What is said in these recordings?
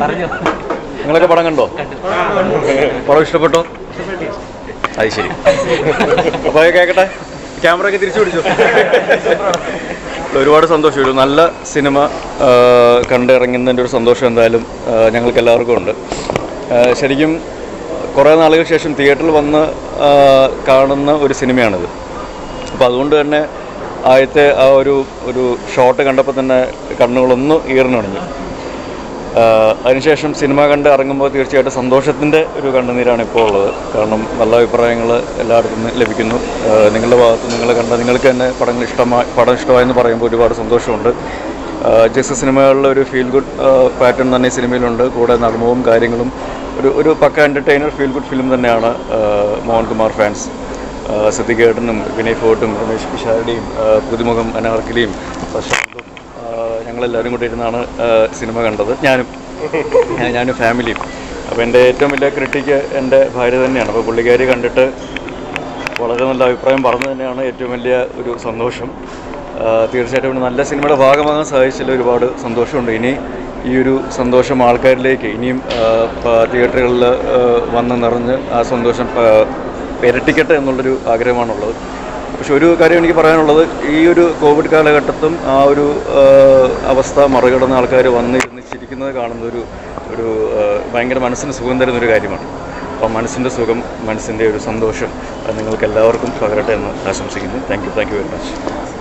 പറഞ്ഞോ നിങ്ങളൊക്കെ പടം കണ്ടോ പടം ഇഷ്ടപ്പെട്ടോ അത് ശരി അപ്പോൾ കേൾക്കട്ടെ ക്യാമറ ഒക്കെ തിരിച്ചു പിടിച്ചു ഒരുപാട് സന്തോഷം ഒരു നല്ല സിനിമ ആ, കണ്ടിറങ്ങുന്നതിൻ്റെ ഒരു സന്തോഷം എന്തായാലും ആ, ഞങ്ങൾക്ക് എല്ലാവർക്കും ഉണ്ട് ആ, ശരിക്കും കുറേ നാളുകൾക്ക് ശേഷം തിയേറ്ററിൽ വന്ന് ആ, കാണുന്ന ഒരു സിനിമയാണിത് അപ്പോൾ അതുകൊണ്ട് തന്നെ ആദ്യത്തെ ആ ഒരു ഒരു ഷോട്ട് കണ്ടപ്പോൾ തന്നെ കണ്ണുകളൊന്ന് ഈർന്നുണങ്ങി ആഹ് അതിനുശേഷം സിനിമ കണ്ട് ഇറങ്ങുമ്പോൾ തീർച്ചയായിട്ടും സന്തോഷത്തിൻ്റെ ഒരു കണ്ണുനീരാണ് ഇപ്പോൾ ഉള്ളത് കാരണം നല്ല അഭിപ്രായങ്ങൾ എല്ലായിടത്തും നിന്ന് ലഭിക്കുന്നു ആഹ് നിങ്ങളുടെ ഭാഗത്ത് നിങ്ങൾ കണ്ട നിങ്ങൾക്ക് തന്നെ പടങ്ങൾ ഇഷ്ടമായി പടം ഇഷ്ടമായെന്ന് പറയുമ്പോൾ ഒരുപാട് സന്തോഷമുണ്ട് ആഹ് ജസ് സിനിമകളിലെ ഒരു ഫീൽ ഗുഡ് പാറ്റേൺ തന്നെ ഈ സിനിമയിലുണ്ട് കൂടെ നർമ്മവും കാര്യങ്ങളും ഒരു ഒരു പക്ക എൻ്റർടൈനർ ഫീൽ ഗുഡ് ഫിലിം തന്നെയാണ് ആഹ് മോഹൻകുമാർ ഫാൻസ് സിദ്ദിഖേട്ടനും വിനയ് ഫോർട്ടും രമേശ് പിഷാരുടെയും ആഹ് പുതുമുഖം അനാർക്കലിയും പ്രശാന്തും ആഹ് ഞങ്ങളെല്ലാവരും കൂടി ഇരുന്നാണ് ആഹ് സിനിമ കണ്ടത് ഞാനും ഞാൻ- ഞാനും ഫാമിലിയും അപ്പോൾ എൻ്റെ ഏറ്റവും വലിയ ക്രിട്ടിക്ക് എൻ്റെ ഭാര്യ തന്നെയാണ് അപ്പോൾ പുള്ളിക്കാരി കണ്ടിട്ട് വളരെ നല്ല അഭിപ്രായം പറഞ്ഞു തന്നെയാണ് ഏറ്റവും വലിയ ഒരു സന്തോഷം ആഹ് തീർച്ചയായിട്ടും ഒരു നല്ല സിനിമയുടെ ഭാഗമാകാൻ സാധിച്ചതിൽ ഒരുപാട് സന്തോഷമുണ്ട് ഇനി ഈ ഒരു സന്തോഷം ആൾക്കാരിലേക്ക് ഇനിയും തിയേറ്ററുകളിൽ വന്ന് നിറഞ്ഞ് ആ സന്തോഷം ആഹ് ഇരട്ടിക്കട്ടെ എന്നുള്ളൊരു ആഗ്രഹമാണുള്ളത് പക്ഷെ ഒരു കാര്യം എനിക്ക് പറയാനുള്ളത് ഈ ഒരു കോവിഡ് കാലഘട്ടത്തും ആ ഒരു ആ, അവസ്ഥ മറികടന്ന ആൾക്കാർ വന്നിരുന്ന് ചിരിക്കുന്നത് കാണുന്ന ഒരു ഒരു ആ, ഭയങ്കര മനസ്സിന് സുഖം തരുന്നൊരു കാര്യമാണ് അപ്പോൾ മനസ്സിൻ്റെ സുഖം മനസ്സിൻ്റെ ഒരു സന്തോഷം അത് നിങ്ങൾക്ക് എല്ലാവർക്കും പകരട്ടെ എന്ന് ആശംസിക്കുന്നു thank you thank you very much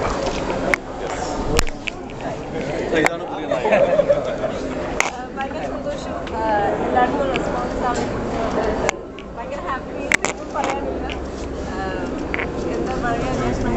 ഭയങ്കര സന്തോഷം ആഹ് എല്ലാവർക്കും റെസ്പോൺസ് ആണ് കിട്ടുന്നത് ഭയങ്കര ഹാപ്പി ഒന്നും പറയാനില്ല ആഹ് എന്താ പറയുക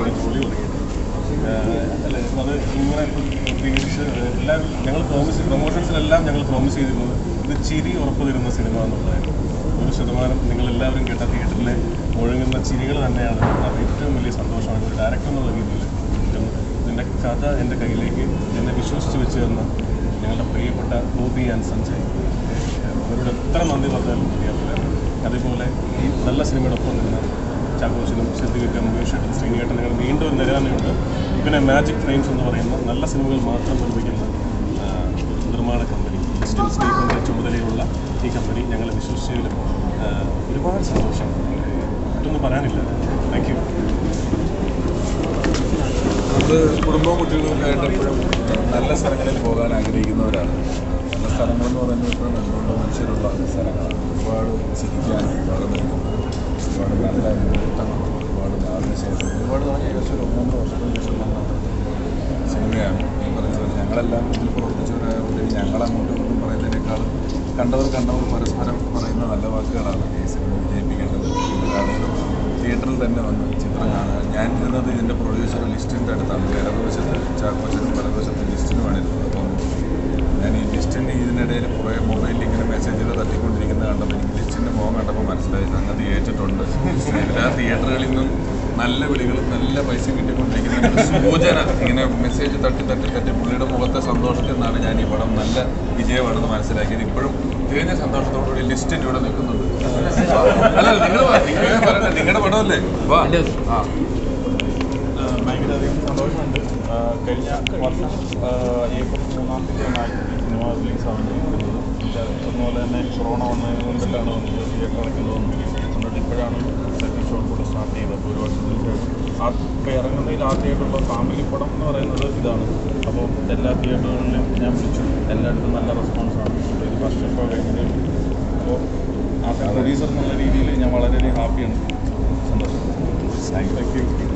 അല്ല അത് ഇങ്ങനെ പ്രത്യേകിച്ച് എല്ലാം ഞങ്ങൾ പ്രോമിസ് പ്രൊമോഷൻസിലെല്ലാം ഞങ്ങൾ പ്രോമിസ് ചെയ്തിരുന്നത് ഇത് ചിരി ഉറപ്പ് തരുന്ന സിനിമ എന്നുള്ളതായിരുന്നു ഒരു ശതമാനം നിങ്ങളെല്ലാവരും കേട്ട തിയേറ്ററിലെ മുഴങ്ങുന്ന ചിരികൾ തന്നെയാണ് അത് ഏറ്റവും വലിയ സന്തോഷമാണ് ഒരു ഡയറക്ടർ എന്നുള്ള രീതിയിൽ കിട്ടുന്നത് ഇതിൻ്റെ കഥ എൻ്റെ കയ്യിലേക്ക് എന്നെ വിശ്വസിച്ച് വെച്ച് തന്ന ഞങ്ങളുടെ പ്രിയപ്പെട്ട ഗോപി ആൻഡ് സഞ്ജയ് അവരോട് എത്ര നന്ദി പറഞ്ഞാലും മതിയാവില്ല അതേപോലെ ഈ നല്ല സിനിമയുടെ ഒപ്പം നിന്ന് ചാക്കോച്ചനും സിദ്ധികയ്ക്കും മുകേഷേട്ടൻ ശ്രീനിയേട്ടൻ ഞങ്ങൾ വീണ്ടും ഒരു നിരാനയുണ്ട് പിന്നെ മാജിക് ഫ്രെയിംസ് എന്ന് പറയുന്ന നല്ല സിനിമകൾ മാത്രം നിർമ്മിക്കുന്ന ആ, ഒരു നിർമ്മാണ കമ്പനി ലിസ്റ്റിൻ സ്റ്റീഫിൻ്റെ ചുമതലയുള്ള ഈ കമ്പനി ഞങ്ങളെ വിശ്വസിച്ചതിൽ ആ, ഒരുപാട് സന്തോഷം മറ്റൊന്നും പറയാനില്ല താങ്ക് യു നമ്മൾ കുടുംബവും കുട്ടികളൊക്കെ ആയിട്ട് എപ്പോഴും നല്ല സ്ഥലങ്ങളിൽ പോകാൻ ആഗ്രഹിക്കുന്നവരാണ് നല്ല സ്ഥലങ്ങളെന്ന് പറയുന്നത് എപ്പോഴും എന്തുകൊണ്ട് മനുഷ്യരുള്ള സ്ഥലങ്ങളാണ് ഒരുപാട് ചിരിക്കാനും ഒരുപാട് നിൽക്കും ഒരുപാട് നല്ല മുഹൂർത്തങ്ങൾ ഒരുപാട് നാളിന് ശേഷം ഒരുപാട് നാൾ ഏകദേശം ഒരു ഒന്നൊന്നര വർഷത്തിന് ശേഷം വന്ന സിനിമയാണ് ഈ പറയുന്നത് ഞങ്ങളെല്ലാം ഇതിൽ പ്രവർത്തിച്ചവരായതുകൊണ്ട് ഇനി ഞങ്ങളങ്ങോട്ടും ഇങ്ങോട്ടും പറയുന്നതിനേക്കാളും കണ്ടവർ കണ്ടവർ പരസ്പരം പറയുന്ന നല്ല വാക്കുകളാണ് ഈ സിനിമ വിജയിപ്പിക്കേണ്ടത് ഇതിലാണെങ്കിലും തിയേറ്ററിൽ തന്നെ വന്ന് ചിത്രം കാണുക ഞാൻ ഇരുന്നത് ഇതിൻ്റെ പ്രൊഡ്യൂസർ ലിസ്റ്റിൻ്റെ അടുത്താണ് ഇടതുവശത്ത് ചാക്കോച്ചനും വലതുവശത്ത് ലിസ്റ്റിനുമാണ് ഇരുന്നത് അപ്പം ഞാൻ ഈ ലിസ്റ്റിന് ഇതിനിടയിൽ കുറേ മൊബൈലിൽ ഇങ്ങനെ മെസ്സേജുകൾ തട്ടിക്കൊണ്ടിരിക്കുന്നത് കണ്ടപ്പോൾ എനിക്ക് ലിസ്റ്റിൻ്റെ മുഖം കണ്ടപ്പോൾ മനസ്സിലായി സംഗതി ഏറ്റിട്ടുണ്ട് എല്ലാ തിയേറ്ററുകളിൽ നിന്നും നല്ല വിളികളും നല്ല പൈസ കിട്ടിക്കൊണ്ടിരിക്കുന്ന ഒരു സൂചന ഇങ്ങനെ മെസ്സേജ് തട്ടി തട്ടി തട്ടി പുള്ളിയുടെ മുഖത്തെ സന്തോഷത്തിൽ നിന്നാണ് ഞാൻ ഈ പടം നല്ല വിജയമാണെന്ന് മനസ്സിലാക്കിയത് ഇപ്പോഴും തികഞ്ഞ സന്തോഷത്തോടുകൂടി ലിസ്റ്റിൻ്റെ ഇവിടെ നിൽക്കുന്നുണ്ട് അല്ല നിങ്ങൾ നിങ്ങൾ പറയണ്ട നിങ്ങളുടെ പടമല്ലേ വാ ആ ഭയങ്കര അധികം സന്തോഷമുണ്ട് ആ, കഴിഞ്ഞ വർഷം ആ, ഏപ്രിൽ മൂന്നാം തീയതിയാണ് ഈ സിനിമ റിലീസ് ആവുന്നത് അതുപോലെ തന്നെ കൊറോണ വന്നതിന് മുമ്പിലാണ് വന്നത് തിയേറ്റർ അടയ്ക്കുന്നത് എന്നിട്ട് ഇപ്പോഴാണ് സെക്കൻഡ് ഷോ കൂടെ സ്റ്റാർട്ട് ചെയ്തത് അപ്പോൾ ഒരു വർഷത്തിന് ശേഷം ആ ഇപ്പോൾ ഇറങ്ങുന്നതിൽ ആദ്യമായിട്ടുള്ള ഫാമിലി പടം എന്ന് പറയുന്നത് ഇതാണ് അപ്പോൾ എല്ലാ തിയേറ്ററുകളിലും ഞാൻ വിളിച്ചു എല്ലായിടത്തും നല്ല റെസ്പോൺസാണ് ഇത് ഫസ്റ്റ് ഷോ കഴിഞ്ഞതേ ഉള്ളൂ. അപ്പോൾ ആ പ്രൊഡ്യൂസർ എന്നുള്ള രീതിയിൽ ഞാൻ വളരെയധികം ഹാപ്പിയാണ് സന്തോഷം താങ്ക് യു